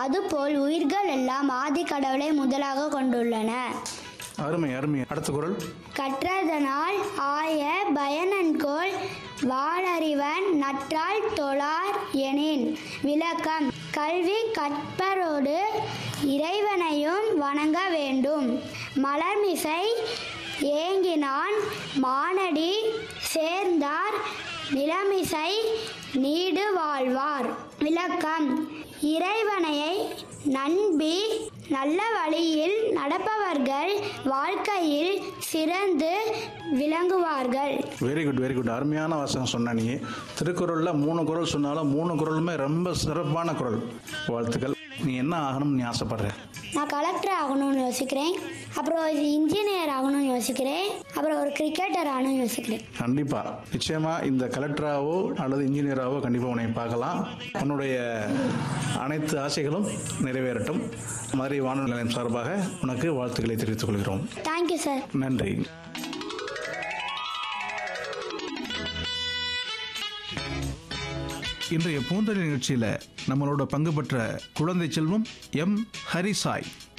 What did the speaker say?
அதுபோல் உயிர்கள் எல்லாம் ஆதி கடவுளை முதலாக கொண்டுள்ளன அருமை அருமை அடுத்த குரல் கற்றதனால் ஆய பயனன்கோள் வாளறிவன் நற்றால் தொழார் எனின் விளக்கம் கல்வி கற்பரோடு இறைவனையும் வணங்க வேண்டும் மலர்மிசை ஏங்கினான் மானடி சேர்ந்தார் நிலமிசை நீடு வாழ்வார் விளக்கம் இறைவனையை நம்பி நல்ல வழியில் நடப்பவர்கள் வாழ்க்கையில் சிறந்து விளங்குவார்கள் வெரி குட் வெரி குட் அருமையான வாசகம் சொன்ன நீ திருக்குறளில் மூணு குரல் சொன்னாலும் மூணு குரலுமே ரொம்ப சிறப்பான குரல் வாழ்த்துக்கள் நீ என்ன ஆகணும்னு நீ ஆசைப்படுற நான் கலெக்டர் ஆகணும்னு யோசிக்கிறேன் அப்புறம் ஒரு இன்ஜினியர் ஆகணும்னு யோசிக்கிறேன் அப்புறம் ஒரு கிரிக்கெட்டர் ஆகணும்னு யோசிக்கிறேன் கண்டிப்பா நிச்சயமா இந்த கலெக்டராவோ அல்லது இன்ஜினியராவோ கண்டிப்பா உன்னை பார்க்கலாம் உன்னுடைய அனைத்து ஆசைகளும் நிறைவேறட்டும் மதுரை வானொலி நிலையம் சார்பாக உனக்கு வாழ்த்துக்களை தெரிவித்துக் கொள்கிறோம் தேங்க்யூ சார் நன்றி இன்றைய பூந்தொழில் நிகழ்ச்சியில் நம்மளோட பங்கு பெற்ற குழந்தை செல்வம் எம் ஹரிசாய்